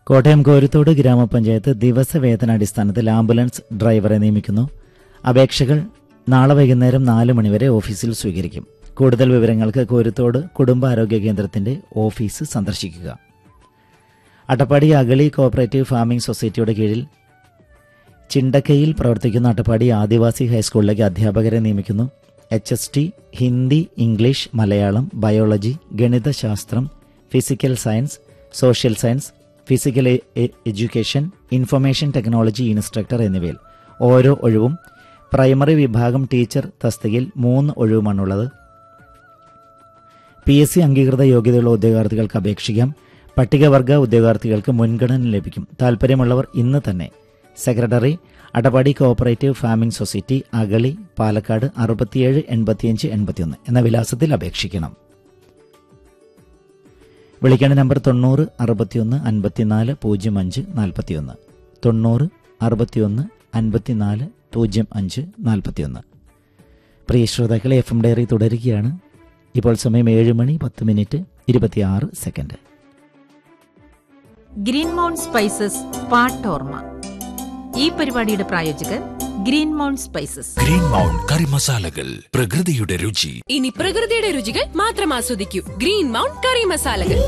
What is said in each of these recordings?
കോട്ടയം കോരുത്തോട് ഗ്രാമപഞ്ചായത്ത് ദിവസവേതനാടിസ്ഥാനത്തിൽ ആംബുലൻസ് ഡ്രൈവറെ നിയമിക്കുന്നു അപേക്ഷകൾ നാളെ വൈകുന്നേരം നാല് മണിവരെ ഓഫീസിൽ സ്വീകരിക്കും കൂടുതൽ വിവരങ്ങൾക്ക് കോരുത്തോട് കുടുംബാരോഗ്യ കേന്ദ്രത്തിന്റെ ഓഫീസ് സന്ദർശിക്കുക അട്ടപ്പാടി അഗളി കോഓപ്പറേറ്റീവ് ഫാമിംഗ് സൊസൈറ്റിയുടെ കീഴിൽ ചിണ്ടക്കയിൽ പ്രവർത്തിക്കുന്ന അട്ടപ്പാടി ആദിവാസി ഹൈസ്കൂളിലേക്ക് അധ്യാപകരെ നിയമിക്കുന്നു H S T Hindi English Malayalam biology ഗണിതശാസ്ത്രം physical science social science physical എ- എ- എഡ്യൂക്കേഷൻ ഇൻഫർമേഷൻ ടെക്നോളജി ഇൻസ്ട്രക്ടർ എന്നിവയിൽ ഓരോ ഒഴിവും പ്രൈമറി വിഭാഗം ടീച്ചർ തസ്തികയിൽ മൂന്ന് ഒഴിവുമാണുള്ളത് പി എസ് സി അംഗീകൃത യോഗ്യതയുള്ള ഉദ്യോഗാർത്ഥികൾക്ക് അപേക്ഷിക്കാം പട്ടികവർഗ ഉദ്യോഗാർത്ഥികൾക്ക് മുൻഗണന ലഭിക്കും താൽപ്പര്യമുള്ളവർ ഇന്ന് തന്നെ secretary Attappadi cooperative farming society Agali Palakkad അറുപത്തിയേഴ് എൺപത്തിയഞ്ച് എൺപത്തിയൊന്ന് എന്ന വിലാസത്തിൽ അപേക്ഷിക്കണം വിളിക്കേണ്ട നമ്പർ തൊണ്ണൂറ് അറുപത്തിയൊന്ന് അൻപത്തിനാല് പൂജ്യം അഞ്ച് നാൽപ്പത്തിയൊന്ന് തൊണ്ണൂറ് അറുപത്തിയൊന്ന് അൻപത്തിനാല് പൂജ്യം അഞ്ച് നാൽപ്പത്തിയൊന്ന് പ്രിയ ശ്രോതാക്കളെ എഫ് എം ഡയറി തുടരുകയാണ് ഇപ്പോൾ സമയം ഏഴ് മണി പത്ത് മിനിറ്റ് ഇരുപത്തിയാറ് സെക്കൻഡ് ഗ്രീൻ മൗണ്ട് സ്പൈസസ് പാട്ടോർമ ഈ പരിപാടിയുടെ പ്രായോജകർ green mount spices green mount curry മസാലകൾ പ്രകൃതിയുടെ രുചി ഇനി പ്രകൃതിയുടെ രുചികൾ മാത്രം ആസ്വദിക്കൂ ഗ്രീൻ മൗണ്ട് കറി മസാലകൾ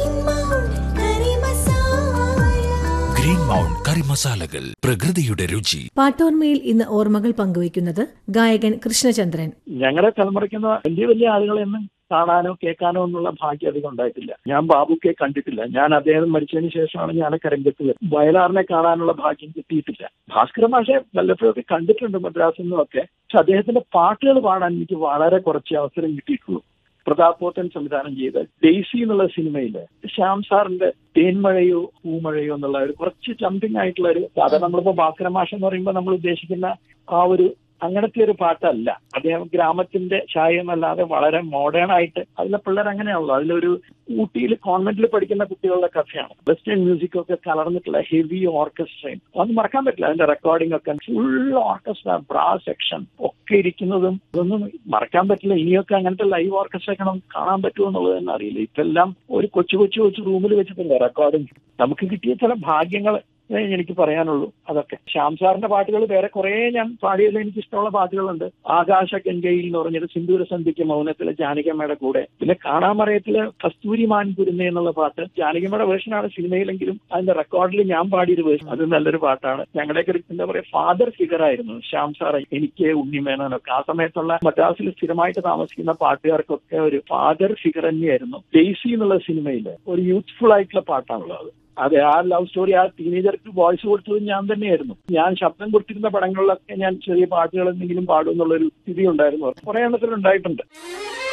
ഗ്രീൻ മൗണ്ട് കറി മസാലകൾ പ്രകൃതിയുടെ രുചി പാട്ടോർമയിൽ ഇന്ന് ഓർമ്മകൾ പങ്കുവയ്ക്കുന്നത് ഗായകൻ കൃഷ്ണചന്ദ്രൻ ഞങ്ങളുടെ തലമുറയ്ക്കുന്ന വലിയ വലിയ ആളുകളെയൊന്നും കാണാനോ കേൾക്കാനോ എന്നുള്ള ഭാഗ്യം അധികം ഉണ്ടായിട്ടില്ല ഞാൻ ബാബുക്കെ കണ്ടിട്ടില്ല ഞാൻ അദ്ദേഹം മരിച്ചതിന് ശേഷമാണ് ഞാൻ കരങ്കത്ത് വരുന്നത് വയലാറിനെ കാണാനുള്ള ഭാഗ്യം കിട്ടിയിട്ടില്ല ഭാസ്കര മാഷെ വല്ലപ്പോഴൊക്കെ കണ്ടിട്ടുണ്ട് മദ്രാസിൽ നിന്നൊക്കെ പക്ഷെ അദ്ദേഹത്തിന്റെ പാട്ടുകൾ പാടാൻ എനിക്ക് വളരെ കുറച്ച് അവസരം കിട്ടിയിട്ടുള്ളൂ പ്രതാപ് പോത്തൻ സംവിധാനം ചെയ്ത ഡെയ്സി എന്നുള്ള സിനിമയില് ശ്യാം സാറിന്റെ തേൻമഴയോ പൂമഴയോ എന്നുള്ള ഒരു കുറച്ച് ജമ്പിങ് ആയിട്ടുള്ള ഒരു സാധാരണ നമ്മളിപ്പോ ഭാസ്കര മാഷ എന്ന് പറയുമ്പോൾ നമ്മൾ ഉദ്ദേശിക്കുന്ന ആ ഒരു അങ്ങനത്തെ ഒരു പാട്ടല്ല അദ്ദേഹം ഗ്രാമത്തിന്റെ ഛായ എന്നല്ലാതെ വളരെ മോഡേൺ ആയിട്ട് അതിലെ പിള്ളേർ അങ്ങനെയാണല്ലോ അതിലൊരു ഊട്ടിയിൽ കോൺവെന്റിൽ പഠിക്കുന്ന കുട്ടികളുടെ കഥയാണ് വെസ്റ്റേൺ മ്യൂസിക് ഒക്കെ കലർന്നിട്ടുള്ള ഹെവി ഓർക്കസ്ട്രയും അതൊന്നും മറക്കാൻ പറ്റില്ല അതിന്റെ റെക്കോർഡിംഗ് ഒക്കെ ഫുൾ ഓർക്കസ്ട്ര ബ്രാ സെക്ഷൻ ഒക്കെ ഇരിക്കുന്നതും ഇതൊന്നും മറക്കാൻ പറ്റില്ല ഇനിയൊക്കെ അങ്ങനത്തെ ലൈവ് ഓർക്കസ്ട്ര ഒക്കെ നമുക്ക് കാണാൻ പറ്റുമോ എന്നുള്ളത് തന്നെ അറിയില്ല ഇപ്പെല്ലാം ഒരു കൊച്ചു കൊച്ചു കൊച്ചു റൂമിൽ വെച്ചിട്ടില്ല റെക്കോർഡിംഗ് നമുക്ക് കിട്ടിയ ചില ഭാഗ്യങ്ങൾ ഏ എനിക്ക് പറയാനുള്ളൂ അതൊക്കെ ശ്യാം സാറിന്റെ പാട്ടുകൾ വേറെ കുറെ ഞാൻ പാടിയതിൽ എനിക്ക് ഇഷ്ടമുള്ള പാട്ടുകളുണ്ട് ആകാശ ഗംഗയിൽ എന്ന് പറഞ്ഞൊരു സിന്ദൂര സന്ധിക്ക് മൗനത്തിലെ ജാനകിയമ്മയുടെ കൂടെ പിന്നെ കാണാമറയത്തിലെ കസ്തൂരി മാൻ കുരുന്ന എന്നുള്ള പാട്ട് ജാനകിയമ്മയുടെ വേർഷനാണ് സിനിമയിലെങ്കിലും അതിന്റെ റെക്കോർഡിൽ ഞാൻ പാടിയൊരു വേർഷൻ അത് നല്ലൊരു പാട്ടാണ് ഞങ്ങളുടെയൊക്കെ ഒരു എന്താ പറയാ ഫാദർ ഫിഗർ ആയിരുന്നു ശ്യാം സാർ എനിക്ക് ഉണ്ണിമേനോനൊക്കെ ആ സമയത്തുള്ള മദ്രാസിൽ സ്ഥിരമായിട്ട് താമസിക്കുന്ന പാട്ടുകാർക്കൊക്കെ ഒരു ഫാദർ ഫിഗർ തന്നെയായിരുന്നു ഡെയ്സി എന്നുള്ള സിനിമയില് ഒരു യൂത്ത്ഫുൾ ആയിട്ടുള്ള പാട്ടാണുള്ളത് അതെ ആ ലവ് സ്റ്റോറി ആ ടീനേജർക്ക് വോയിസ് കൊടുത്തത് ഞാൻ തന്നെയായിരുന്നു ഞാൻ ശബ്ദം കൊടുത്തിരുന്ന പടങ്ങളിലൊക്കെ ഞാൻ ചെറിയ പാട്ടുകൾ എന്തെങ്കിലും പാടും എന്നുള്ളൊരു സ്ഥിതി ഉണ്ടായിരുന്നു കുറെ എണ്ണത്തിൽ ഉണ്ടായിട്ടുണ്ട്